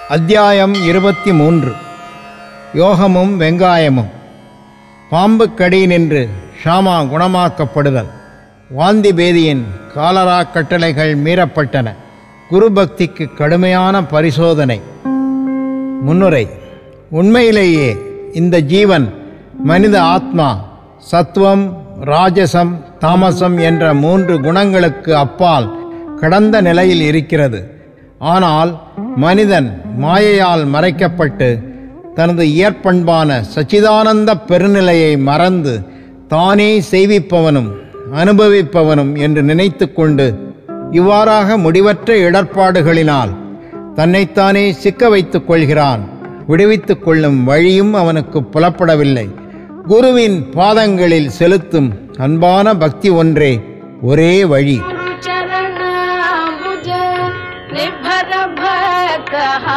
அத்தியாயம் இருபத்தி மூன்று யோகமும் வெங்காயமும் பாம்பு கடி நின்று ஷாமா குணமாக்கப்படுதல் வாந்தி பேதியின் காலரா கட்டளைகள் மீறப்பட்டன குரு பக்திக்கு கடுமையான பரிசோதனை முன்னுரை உண்மையிலேயே இந்த ஜீவன் மனித ஆத்மா சத்துவம் ராஜசம் தாமசம் என்ற மூன்று குணங்களுக்கு அப்பால் கடந்த நிலையில் இருக்கிறது ஆனால் மனிதன் மாயையால் மறைக்கப்பட்டு தனது இயற்பண்பான சச்சிதானந்த பெருநிலையை மறந்து தானே செய்விப்பவனும் அனுபவிப்பவனும் என்று நினைத்து கொண்டு இவ்வாறாக முடிவற்ற இடர்பாடுகளினால் தன்னைத்தானே சிக்க வைத்துக் கொள்கிறான் விடுவித்துக் கொள்ளும் வழியும் அவனுக்கு புலப்படவில்லை குருவின் பாதங்களில் செலுத்தும் அன்பான பக்தி ஒன்றே ஒரே வழி चरणाम्बुज निर्भर भक्तः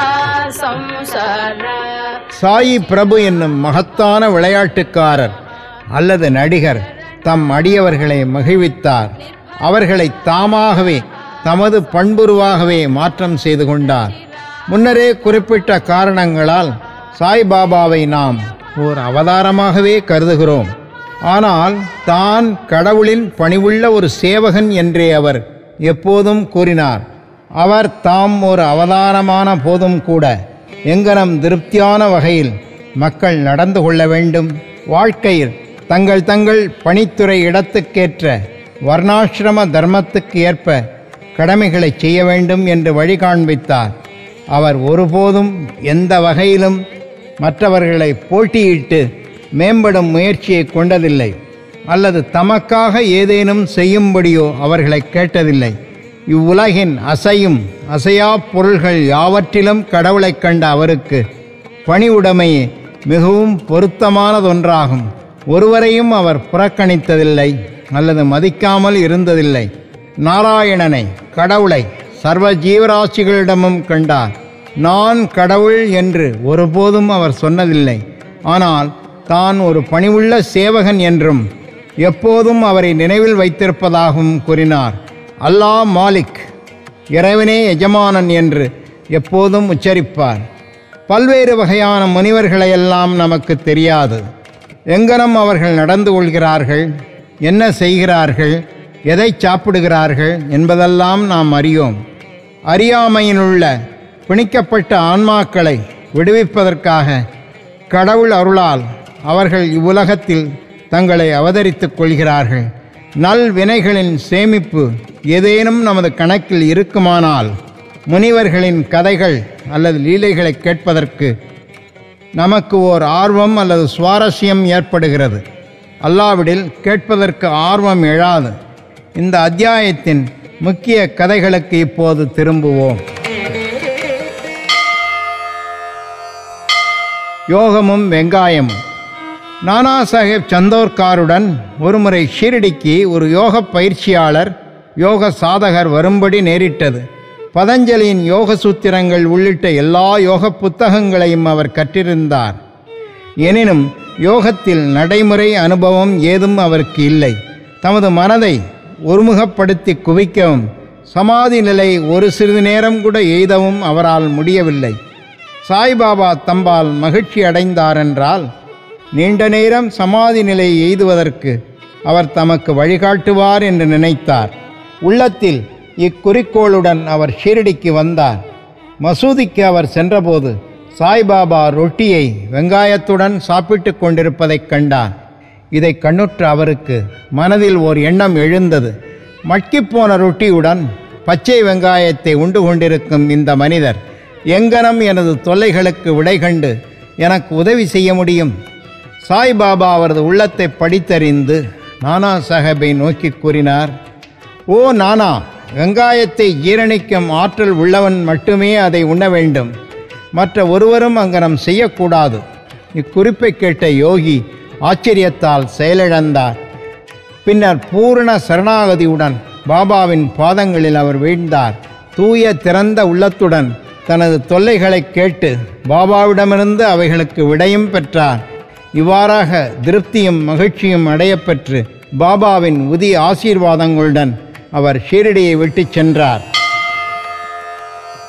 संसार சாயி பிரபு என்னும் மகத்தான விளையாட்டுக்காரர் அல்லது நடிகர் தம் அடியவர்களை மகிழ்வித்தார் அவர்களை தாமாகவே தமது பண்புருவாகவே மாற்றம் செய்து கொண்டார் முன்னரே குறிப்பிட்ட காரணங்களால் சாய்பாபாவை நாம் ஓர் அவதாரமாகவே கருதுகிறோம் ஆனால் தான் கடவுளின் பணிவுள்ள ஒரு சேவகன் என்றே அவர் எப்போதும் கூறினார் அவர் தாம் ஒரு அவதாரமான போதும் கூட எங்கனம் திருப்தியான வகையில் மக்கள் நடந்து கொள்ள வேண்டும் வாழ்க்கையில் தங்கள் தங்கள் பணித்துறை இடத்துக்கேற்ற வர்ணாசிரம தர்மத்துக்கு ஏற்ப கடமைகளை செய்ய வேண்டும் என்று வழி காண்பித்தார் அவர் ஒருபோதும் எந்த வகையிலும் மற்றவர்களை போட்டியிட்டு மேம்படும் முயற்சியை கொண்டதில்லை அல்லது தமக்காக ஏதேனும் செய்யும்படியோ அவர்களை கேட்டதில்லை இவ்வுலகின் அசையும் அசையா பொருள்கள் யாவற்றிலும் கடவுளைக் கண்ட அவருக்கு பணிவுடைமையே மிகவும் பொருத்தமானதொன்றாகும் ஒருவரையும் அவர் புறக்கணித்ததில்லை அல்லது மதிக்காமல் இருந்ததில்லை நாராயணனை கடவுளை சர்வ ஜீவராசிகளிடமும் கண்டார் நான் கடவுள் என்று ஒருபோதும் அவர் சொன்னதில்லை ஆனால் தான் ஒரு பணிவுள்ள சேவகன் என்றும் எப்போதும் அவரை நினைவில் வைத்திருப்பதாகவும் கூறினார் அல்லாஹ் மாலிக் இறைவனே எஜமானன் என்று எப்போதும் உச்சரிப்பார் பல்வேறு வகையான முனிவர்களையெல்லாம் நமக்கு தெரியாது எங்கனம் அவர்கள் நடந்து கொள்கிறார்கள் என்ன செய்கிறார்கள் எதை சாப்பிடுகிறார்கள் என்பதெல்லாம் நாம் அறியோம் அறியாமையிலுள்ள பிணிக்கப்பட்ட ஆன்மாக்களை விடுவிப்பதற்காக கடவுள் அருளால் அவர்கள் இவ்வுலகத்தில் தங்களை அவதரித்துக் கொள்கிறார்கள் நல் வினைகளின் சேமிப்பு ஏதேனும் நமது கணக்கில் இருக்குமானால் முனிவர்களின் கதைகள் அல்லது லீலைகளை கேட்பதற்கு நமக்கு ஓர் ஆர்வம் அல்லது சுவாரஸ்யம் ஏற்படுகிறது அல்லாவிடில் கேட்பதற்கு ஆர்வம் எழாது இந்த அத்தியாயத்தின் முக்கிய கதைகளுக்கு இப்போது திரும்புவோம் யோகமும் வெங்காயமும் நானா சாஹேப் சந்தோர்காருடன் ஒருமுறை ஷீரடிக்கு ஒரு யோக பயிற்சியாளர் யோக சாதகர் வரும்படி நேரிட்டது பதஞ்சலியின் யோக சூத்திரங்கள் உள்ளிட்ட எல்லா யோக புத்தகங்களையும் அவர் கற்றிருந்தார் எனினும் யோகத்தில் நடைமுறை அனுபவம் ஏதும் அவருக்கு இல்லை தமது மனதை ஒருமுகப்படுத்தி குவிக்கவும் சமாதி நிலை ஒரு சிறிது நேரம் கூட எய்தவும் அவரால் முடியவில்லை சாய்பாபா தம்பால் மகிழ்ச்சி அடைந்தாரென்றால் நீண்ட நேரம் சமாதி நிலை எய்துவதற்கு அவர் தமக்கு வழிகாட்டுவார் என்று நினைத்தார் உள்ளத்தில் இக்குறிக்கோளுடன் அவர் ஷீரடிக்கு வந்தார் மசூதிக்கு அவர் சென்றபோது சாய்பாபா ரொட்டியை வெங்காயத்துடன் சாப்பிட்டு கொண்டிருப்பதைக் கண்டார் இதை கண்ணுற்ற அவருக்கு மனதில் ஓர் எண்ணம் எழுந்தது மட்கிப்போன ரொட்டியுடன் பச்சை வெங்காயத்தை உண்டு கொண்டிருக்கும் இந்த மனிதர் எங்கனம் எனது தொல்லைகளுக்கு விடை கண்டு எனக்கு உதவி செய்ய முடியும் சாய்பாபா அவரது உள்ளத்தை படித்தறிந்து நானா சாஹேபை நோக்கி கூறினார் ஓ நானா வெங்காயத்தை ஜீரணிக்கும் ஆற்றல் உள்ளவன் மட்டுமே அதை உண்ண வேண்டும் மற்ற ஒருவரும் அங்கனம் செய்யக்கூடாது இக்குறிப்பை கேட்ட யோகி ஆச்சரியத்தால் செயலிழந்தார் பின்னர் பூரண சரணாகதியுடன் பாபாவின் பாதங்களில் அவர் வீழ்ந்தார் தூய திறந்த உள்ளத்துடன் தனது தொல்லைகளை கேட்டு பாபாவிடமிருந்து அவைகளுக்கு விடையும் பெற்றார் இவ்வாறாக திருப்தியும் மகிழ்ச்சியும் அடையப்பெற்று பாபாவின் உதி ஆசீர்வாதங்களுடன் அவர் ஷீரடியை விட்டுச் சென்றார்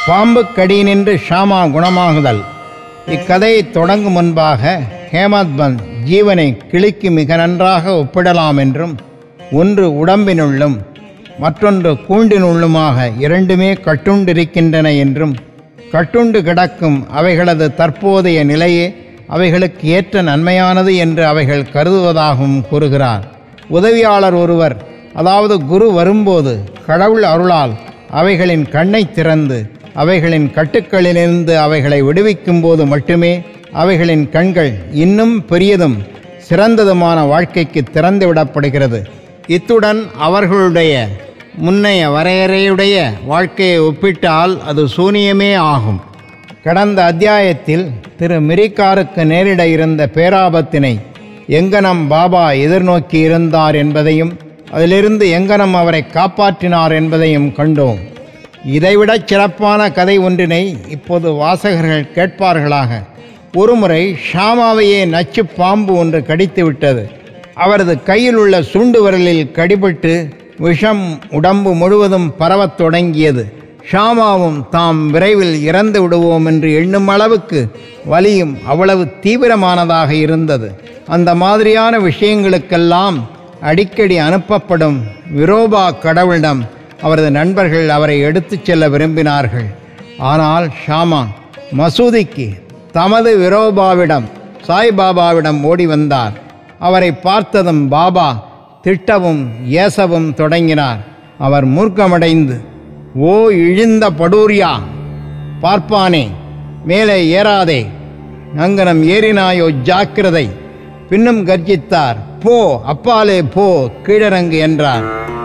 பாம்பு கடியினின்று ஷாமா குணமாகுதல் இக்கதையை தொடங்கும் முன்பாக ஹேமத் பந்த் ஜீவனை கிளிக்கு மிக நன்றாக ஒப்பிடலாம் என்றும் ஒன்று உடம்பினுள்ளும் மற்றொன்று கூண்டினுள்ளுமாக இரண்டுமே கட்டுண்டிருக்கின்றன என்றும் கட்டுண்டு கிடக்கும் அவைகளது தற்போதைய நிலையே அவைகளுக்கு ஏற்ற நன்மையானது என்று அவைகள் கருதுவதாகவும் கூறுகிறார் உதவியாளர் ஒருவர் அதாவது குரு வரும்போது கடவுள் அருளால் அவைகளின் கண்ணை திறந்து அவைகளின் கட்டுக்களிலிருந்து அவைகளை விடுவிக்கும் போது மட்டுமே அவைகளின் கண்கள் இன்னும் பெரியதும் சிறந்ததுமான வாழ்க்கைக்கு திறந்து விடப்படுகிறது இத்துடன் அவர்களுடைய முன்னைய வரையறையுடைய வாழ்க்கையை ஒப்பிட்டால் அது சூனியமே ஆகும் கடந்த அத்தியாயத்தில் திரு மிரிக்காருக்கு நேரிட இருந்த பேராபத்தினை எங்கனம் பாபா எதிர்நோக்கி இருந்தார் என்பதையும் அதிலிருந்து எங்கனம் அவரை காப்பாற்றினார் என்பதையும் கண்டோம் இதைவிடச் சிறப்பான கதை ஒன்றினை இப்போது வாசகர்கள் கேட்பார்களாக ஒருமுறை ஷாமாவையே நச்சு பாம்பு ஒன்று கடித்து விட்டது அவரது கையில் உள்ள சுண்டு விரலில் கடிபட்டு விஷம் உடம்பு முழுவதும் பரவத் தொடங்கியது ஷாமாவும் தாம் விரைவில் இறந்து விடுவோம் என்று எண்ணும் அளவுக்கு வலியும் அவ்வளவு தீவிரமானதாக இருந்தது அந்த மாதிரியான விஷயங்களுக்கெல்லாம் அடிக்கடி அனுப்பப்படும் விரோபா கடவுளிடம் அவரது நண்பர்கள் அவரை எடுத்துச் செல்ல விரும்பினார்கள் ஆனால் ஷாமா மசூதிக்கு தமது விரோபாவிடம் சாய்பாபாவிடம் ஓடி வந்தார் அவரை பார்த்ததும் பாபா திட்டவும் ஏசவும் தொடங்கினார் அவர் மூர்க்கமடைந்து ஓ இழிந்த படூரியா பார்ப்பானே மேலே ஏறாதே அங்கனம் ஏறினாயோ ஜாக்கிரதை பின்னும் கர்ஜித்தார் போ அப்பாலே போ கீழறங்கு என்றார்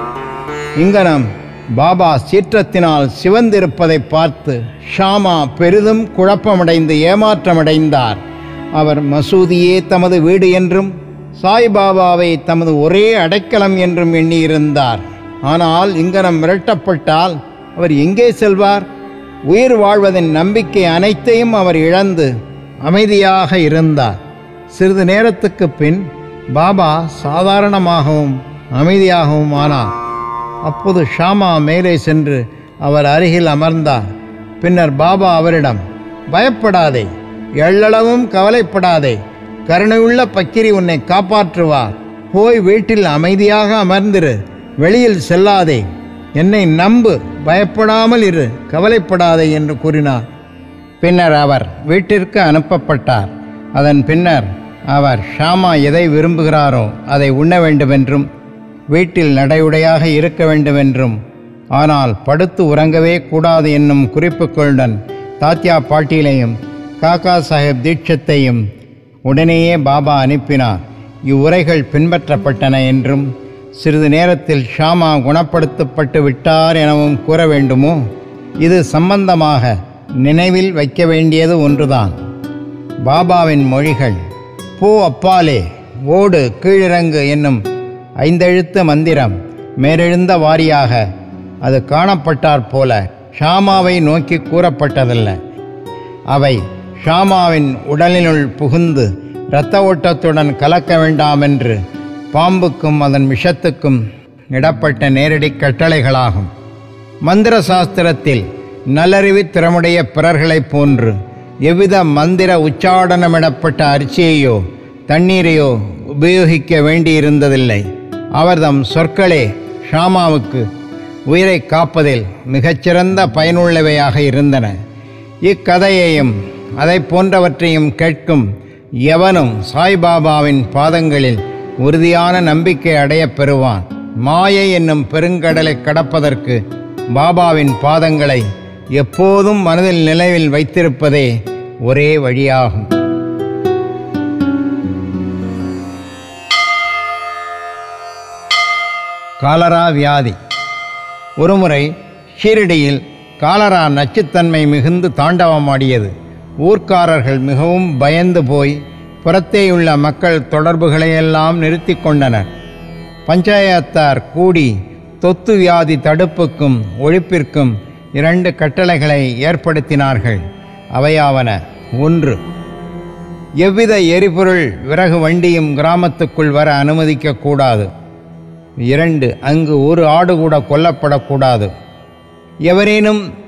இங்கனம் பாபா சீற்றத்தினால் சிவந்திருப்பதை பார்த்து ஷாமா பெரிதும் குழப்பமடைந்து ஏமாற்றமடைந்தார் அவர் மசூதியே தமது வீடு என்றும் சாய்பாபாவை தமது ஒரே அடைக்கலம் என்றும் எண்ணியிருந்தார் ஆனால் இங்கனம் மிரட்டப்பட்டால் அவர் எங்கே செல்வார் உயிர் வாழ்வதின் நம்பிக்கை அனைத்தையும் அவர் இழந்து அமைதியாக இருந்தார் சிறிது நேரத்துக்கு பின் பாபா சாதாரணமாகவும் அமைதியாகவும் ஆனார் அப்போது ஷாமா மேலே சென்று அவர் அருகில் அமர்ந்தார் பின்னர் பாபா அவரிடம் பயப்படாதே எள்ளளவும் கவலைப்படாதே கருணையுள்ள பக்கிரி உன்னை காப்பாற்றுவார் போய் வீட்டில் அமைதியாக அமர்ந்திரு வெளியில் செல்லாதே என்னை நம்பு பயப்படாமல் இரு கவலைப்படாதே என்று கூறினார் பின்னர் அவர் வீட்டிற்கு அனுப்பப்பட்டார் அதன் பின்னர் அவர் ஷாமா எதை விரும்புகிறாரோ அதை உண்ண வேண்டுமென்றும் வீட்டில் நடையுடையாக இருக்க வேண்டுமென்றும் ஆனால் படுத்து உறங்கவே கூடாது என்னும் குறிப்புகளுடன் தாத்யா பாட்டீலையும் காக்கா சாஹேப் தீட்சத்தையும் உடனேயே பாபா அனுப்பினார் இவ்வுரைகள் பின்பற்றப்பட்டன என்றும் சிறிது நேரத்தில் ஷாமா குணப்படுத்தப்பட்டு விட்டார் எனவும் கூற வேண்டுமோ இது சம்பந்தமாக நினைவில் வைக்க வேண்டியது ஒன்றுதான் பாபாவின் மொழிகள் போ அப்பாலே ஓடு கீழிறங்கு என்னும் ஐந்தெழுத்து மந்திரம் மேலெழுந்த வாரியாக அது காணப்பட்டாற் போல ஷாமாவை நோக்கி கூறப்பட்டதல்ல அவை ஷாமாவின் உடலினுள் புகுந்து இரத்த ஓட்டத்துடன் கலக்க வேண்டாமென்று பாம்புக்கும் அதன் விஷத்துக்கும் இடப்பட்ட நேரடி கட்டளைகளாகும் மந்திர சாஸ்திரத்தில் நல்லறிவு திறமுடைய பிறர்களைப் போன்று எவ்வித மந்திர உச்சாடனமிடப்பட்ட அரிசியையோ தண்ணீரையோ உபயோகிக்க வேண்டியிருந்ததில்லை அவர்தம் சொற்களே ஷாமாவுக்கு உயிரை காப்பதில் மிகச்சிறந்த பயனுள்ளவையாக இருந்தன இக்கதையையும் அதை போன்றவற்றையும் கேட்கும் எவனும் சாய்பாபாவின் பாதங்களில் உறுதியான நம்பிக்கை அடையப் பெறுவான் மாயை என்னும் பெருங்கடலை கடப்பதற்கு பாபாவின் பாதங்களை எப்போதும் மனதில் நிலைவில் வைத்திருப்பதே ஒரே வழியாகும் காலரா வியாதி ஒருமுறை ஷீரடியில் காலரா நச்சுத்தன்மை மிகுந்து தாண்டவமாடியது ஊர்க்காரர்கள் மிகவும் பயந்து போய் புறத்தேயுள்ள மக்கள் தொடர்புகளையெல்லாம் நிறுத்தி கொண்டனர் பஞ்சாயத்தார் கூடி தொத்து வியாதி தடுப்புக்கும் ஒழிப்பிற்கும் இரண்டு கட்டளைகளை ஏற்படுத்தினார்கள் அவையாவன ஒன்று எவ்வித எரிபொருள் விறகு வண்டியும் கிராமத்துக்குள் வர அனுமதிக்கக்கூடாது இரண்டு அங்கு ஒரு ஆடு கூட கொல்லப்படக்கூடாது எவரேனும்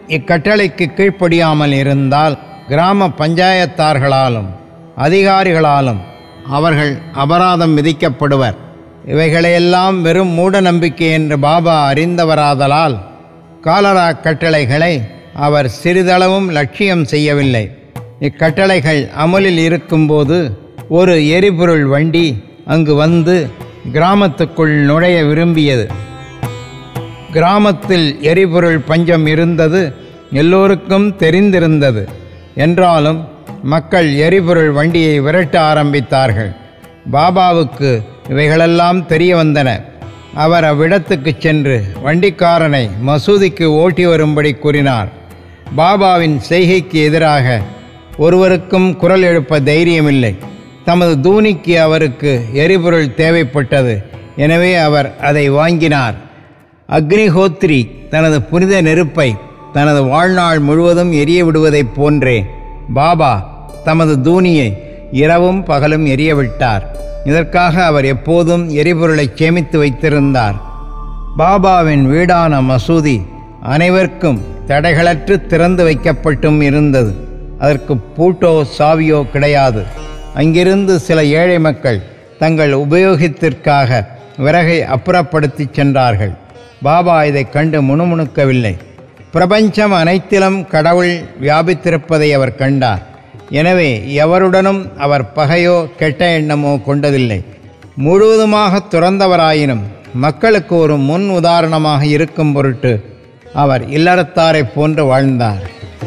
இக்கட்டளைக்கு கீழ்ப்படியாமல் இருந்தால் கிராம பஞ்சாயத்தார்களாலும் அதிகாரிகளாலும் அவர்கள் அபராதம் விதிக்கப்படுவர் இவைகளையெல்லாம் வெறும் மூட நம்பிக்கை என்று பாபா அறிந்தவராதலால் காலரா கட்டளைகளை அவர் சிறிதளவும் லட்சியம் செய்யவில்லை இக்கட்டளைகள் அமலில் இருக்கும்போது ஒரு எரிபொருள் வண்டி அங்கு வந்து கிராமத்துக்குள் நுழைய விரும்பியது கிராமத்தில் எரிபொருள் பஞ்சம் இருந்தது எல்லோருக்கும் தெரிந்திருந்தது என்றாலும் மக்கள் எரிபொருள் வண்டியை விரட்ட ஆரம்பித்தார்கள் பாபாவுக்கு இவைகளெல்லாம் தெரிய வந்தன அவர் அவ்விடத்துக்கு சென்று வண்டிக்காரனை மசூதிக்கு ஓட்டி வரும்படி கூறினார் பாபாவின் செய்கைக்கு எதிராக ஒருவருக்கும் குரல் எழுப்ப தைரியமில்லை தமது தூணிக்கு அவருக்கு எரிபொருள் தேவைப்பட்டது எனவே அவர் அதை வாங்கினார் அக்னிஹோத்ரி தனது புனித நெருப்பை தனது வாழ்நாள் முழுவதும் எரிய விடுவதைப் போன்றே பாபா தமது தூணியை இரவும் பகலும் எரிய விட்டார் இதற்காக அவர் எப்போதும் எரிபொருளை சேமித்து வைத்திருந்தார் பாபாவின் வீடான மசூதி அனைவருக்கும் தடைகளற்று திறந்து வைக்கப்பட்டும் இருந்தது அதற்கு பூட்டோ சாவியோ கிடையாது அங்கிருந்து சில ஏழை மக்கள் தங்கள் உபயோகத்திற்காக விறகை அப்புறப்படுத்திச் சென்றார்கள் பாபா இதைக் கண்டு முணுமுணுக்கவில்லை பிரபஞ்சம் அனைத்திலும் கடவுள் வியாபித்திருப்பதை அவர் கண்டார் எனவே எவருடனும் அவர் பகையோ கெட்ட எண்ணமோ கொண்டதில்லை முழுவதுமாக துறந்தவராயினும் மக்களுக்கு ஒரு முன் உதாரணமாக இருக்கும் பொருட்டு அவர் இல்லறத்தாரைப் போன்று வாழ்ந்தார்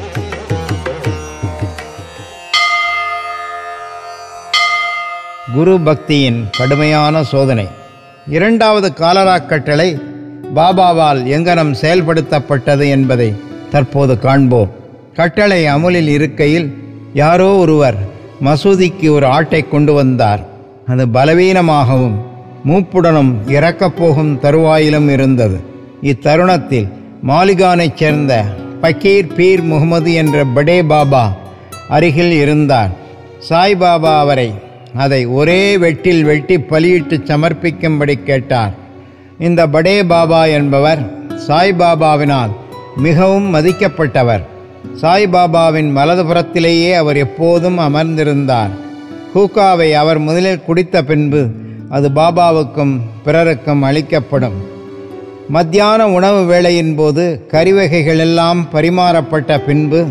குரு பக்தியின் கடுமையான சோதனை இரண்டாவது காலரா கட்டளை பாபாவால் எங்கனம் செயல்படுத்தப்பட்டது என்பதை தற்போது காண்போம் கட்டளை அமுலில் இருக்கையில் யாரோ ஒருவர் மசூதிக்கு ஒரு ஆட்டை கொண்டு வந்தார் அது பலவீனமாகவும் மூப்புடனும் இறக்கப் போகும் தருவாயிலும் இருந்தது இத்தருணத்தில் மாலிகானைச் சேர்ந்த பக்கீர் பீர் முகமது என்ற படே பாபா அருகில் இருந்தார் சாய்பாபா அவரை அதை ஒரே வெட்டில் வெட்டி பலியிட்டு சமர்ப்பிக்கும்படி கேட்டார் இந்த படே பாபா என்பவர் சாய்பாபாவினால் மிகவும் மதிக்கப்பட்டவர் சாய்பாபாவின் வலதுபுறத்திலேயே அவர் எப்போதும் அமர்ந்திருந்தார் ஹூக்காவை அவர் முதலில் குடித்த பின்பு அது பாபாவுக்கும் பிறருக்கும் அளிக்கப்படும் மத்தியான உணவு வேளையின் போது கறிவகைகள் எல்லாம் பரிமாறப்பட்ட பின்பு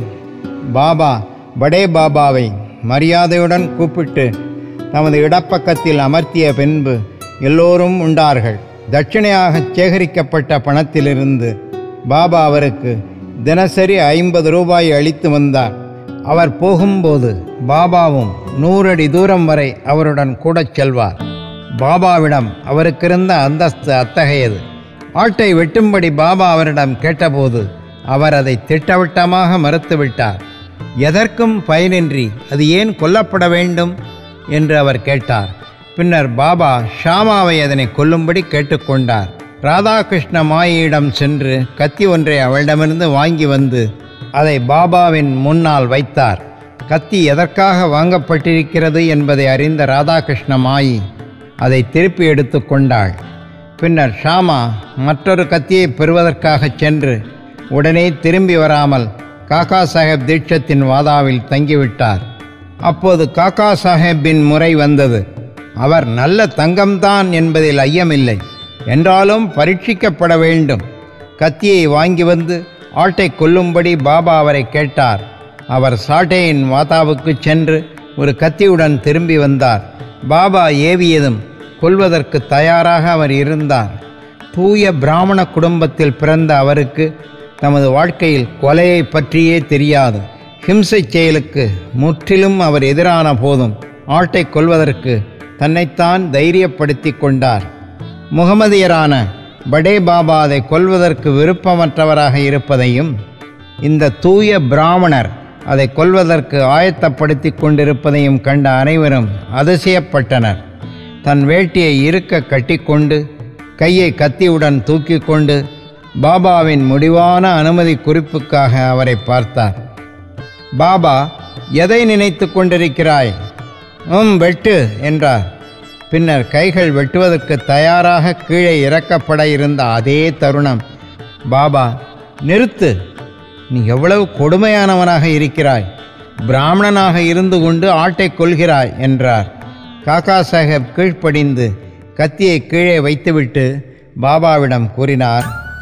பாபா படே பாபாவை மரியாதையுடன் கூப்பிட்டு தமது இடப்பக்கத்தில் அமர்த்திய பின்பு எல்லோரும் உண்டார்கள் தட்சிணையாக சேகரிக்கப்பட்ட பணத்திலிருந்து பாபா அவருக்கு தினசரி ஐம்பது ரூபாய் அளித்து வந்தார் அவர் போகும்போது பாபாவும் நூறடி தூரம் வரை அவருடன் கூடச் செல்வார் பாபாவிடம் அவருக்கிருந்த அந்தஸ்து அத்தகையது ஆட்டை வெட்டும்படி பாபா அவரிடம் கேட்டபோது அவர் அதை திட்டவட்டமாக மறுத்துவிட்டார் எதற்கும் பயனின்றி அது ஏன் கொல்லப்பட வேண்டும் என்று அவர் கேட்டார் பின்னர் பாபா ஷாமாவை அதனை கொல்லும்படி கேட்டுக்கொண்டார் ராதாகிருஷ்ண மாயியிடம் சென்று கத்தி ஒன்றை அவளிடமிருந்து வாங்கி வந்து அதை பாபாவின் முன்னால் வைத்தார் கத்தி எதற்காக வாங்கப்பட்டிருக்கிறது என்பதை அறிந்த ராதாகிருஷ்ண மாயி அதை திருப்பி எடுத்து கொண்டாள் பின்னர் ஷாமா மற்றொரு கத்தியை பெறுவதற்காகச் சென்று உடனே திரும்பி வராமல் காக்கா சாஹேப் தீட்சத்தின் வாதாவில் தங்கிவிட்டார் அப்போது காக்கா சாஹேப்பின் முறை வந்தது அவர் நல்ல தங்கம்தான் என்பதில் ஐயமில்லை என்றாலும் பரீட்சிக்கப்பட வேண்டும் கத்தியை வாங்கி வந்து ஆட்டை கொல்லும்படி பாபா அவரை கேட்டார் அவர் சாட்டையின் வாதாவுக்கு சென்று ஒரு கத்தியுடன் திரும்பி வந்தார் பாபா ஏவியதும் கொல்வதற்கு தயாராக அவர் இருந்தார் தூய பிராமண குடும்பத்தில் பிறந்த அவருக்கு தமது வாழ்க்கையில் கொலையை பற்றியே தெரியாது ஹிம்சை செயலுக்கு முற்றிலும் அவர் எதிரான போதும் ஆட்டை கொல்வதற்கு தன்னைத்தான் தைரியப்படுத்தி கொண்டார் முகமதியரான படே பாபா அதை கொல்வதற்கு விருப்பமற்றவராக இருப்பதையும் இந்த தூய பிராமணர் அதை கொல்வதற்கு ஆயத்தப்படுத்தி கொண்டிருப்பதையும் கண்ட அனைவரும் அதிசயப்பட்டனர் தன் வேட்டியை இருக்க கட்டிக்கொண்டு கையை கத்தியுடன் தூக்கி கொண்டு பாபாவின் முடிவான அனுமதி குறிப்புக்காக அவரை பார்த்தார் பாபா எதை நினைத்து கொண்டிருக்கிறாய் உம் வெட்டு என்றார் பின்னர் கைகள் வெட்டுவதற்கு தயாராக கீழே இறக்கப்பட இருந்த அதே தருணம் பாபா நிறுத்து நீ எவ்வளவு கொடுமையானவனாக இருக்கிறாய் பிராமணனாக இருந்து கொண்டு ஆட்டை கொள்கிறாய் என்றார் காக்கா சாஹேப் கீழ்ப்படிந்து கத்தியை கீழே வைத்துவிட்டு பாபாவிடம் கூறினார்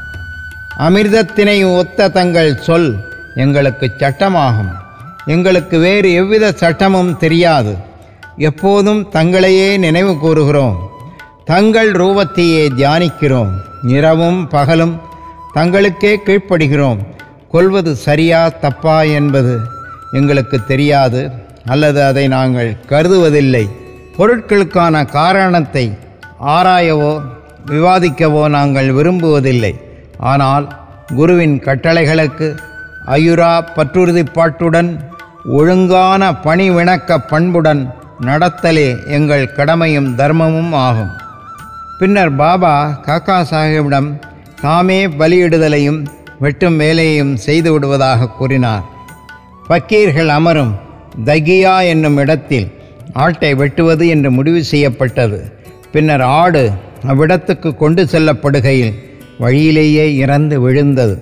அமிர்தத்தினை ஒத்த தங்கள் சொல் எங்களுக்கு சட்டமாகும் எங்களுக்கு வேறு எவ்வித சட்டமும் தெரியாது எப்போதும் தங்களையே நினைவு கூறுகிறோம் தங்கள் ரூபத்தையே தியானிக்கிறோம் இரவும் பகலும் தங்களுக்கே கீழ்ப்படுகிறோம் கொள்வது சரியா தப்பா என்பது எங்களுக்கு தெரியாது அல்லது அதை நாங்கள் கருதுவதில்லை பொருட்களுக்கான காரணத்தை ஆராயவோ விவாதிக்கவோ நாங்கள் விரும்புவதில்லை ஆனால் குருவின் கட்டளைகளுக்கு அயுரா பற்றுறுதிப்பாட்டுடன் ஒழுங்கான பணிவிணக்க பண்புடன் நடத்தலே எங்கள் கடமையும் தர்மமும் ஆகும் பின்னர் பாபா காக்கா சாஹிப்பிடம் தாமே பலியிடுதலையும் வெட்டும் வேலையையும் செய்து விடுவதாக கூறினார் பக்கீர்கள் அமரும் தகியா என்னும் இடத்தில் ஆட்டை வெட்டுவது என்று முடிவு செய்யப்பட்டது பின்னர் ஆடு அவ்விடத்துக்கு கொண்டு செல்லப்படுகையில் வழியிலேயே இறந்து விழுந்தது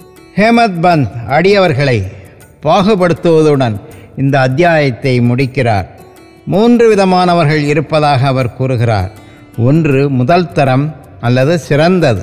ஹேமத் பந்த் அடியவர்களை பாகுபடுத்துவதுடன் இந்த அத்தியாயத்தை முடிக்கிறார் மூன்று விதமானவர்கள் இருப்பதாக அவர் கூறுகிறார் ஒன்று முதல் தரம் அல்லது சிறந்தது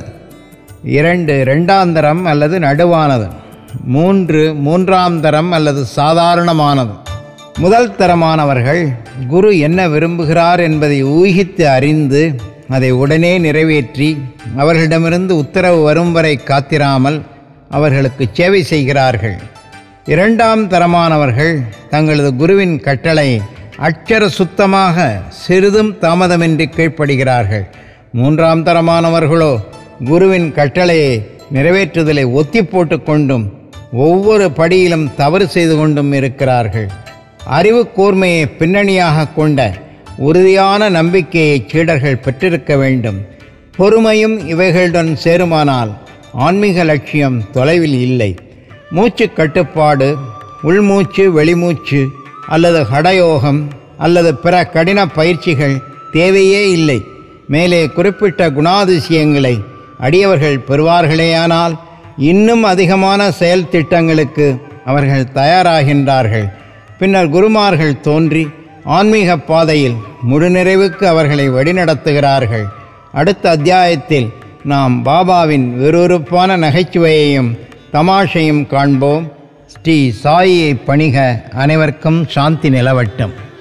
இரண்டு இரண்டாம் தரம் அல்லது நடுவானது மூன்று மூன்றாம் தரம் அல்லது சாதாரணமானது முதல் தரமானவர்கள் குரு என்ன விரும்புகிறார் என்பதை ஊகித்து அறிந்து அதை உடனே நிறைவேற்றி அவர்களிடமிருந்து உத்தரவு வரும் வரை காத்திராமல் அவர்களுக்கு சேவை செய்கிறார்கள் இரண்டாம் தரமானவர்கள் தங்களது குருவின் கட்டளை அட்சர சுத்தமாக சிறிதும் தாமதமின்றி கீழ்ப்படுகிறார்கள் மூன்றாம் தரமானவர்களோ குருவின் கட்டளையை நிறைவேற்றுதலை ஒத்தி போட்டுக்கொண்டும் ஒவ்வொரு படியிலும் தவறு செய்து கொண்டும் இருக்கிறார்கள் அறிவு கூர்மையை பின்னணியாக கொண்ட உறுதியான நம்பிக்கையை சீடர்கள் பெற்றிருக்க வேண்டும் பொறுமையும் இவைகளுடன் சேருமானால் ஆன்மீக லட்சியம் தொலைவில் இல்லை மூச்சு கட்டுப்பாடு உள்மூச்சு வெளிமூச்சு அல்லது ஹடயோகம் அல்லது பிற கடின பயிற்சிகள் தேவையே இல்லை மேலே குறிப்பிட்ட குணாதிசயங்களை அடியவர்கள் பெறுவார்களேயானால் இன்னும் அதிகமான செயல் திட்டங்களுக்கு அவர்கள் தயாராகின்றார்கள் பின்னர் குருமார்கள் தோன்றி ஆன்மீக பாதையில் முழுநிறைவுக்கு அவர்களை வழிநடத்துகிறார்கள் அடுத்த அத்தியாயத்தில் நாம் பாபாவின் விறுவிறுப்பான நகைச்சுவையையும் தமாஷையும் காண்போம் ஸ்ரீ சாயியை பணிக அனைவருக்கும் சாந்தி நிலவட்டும்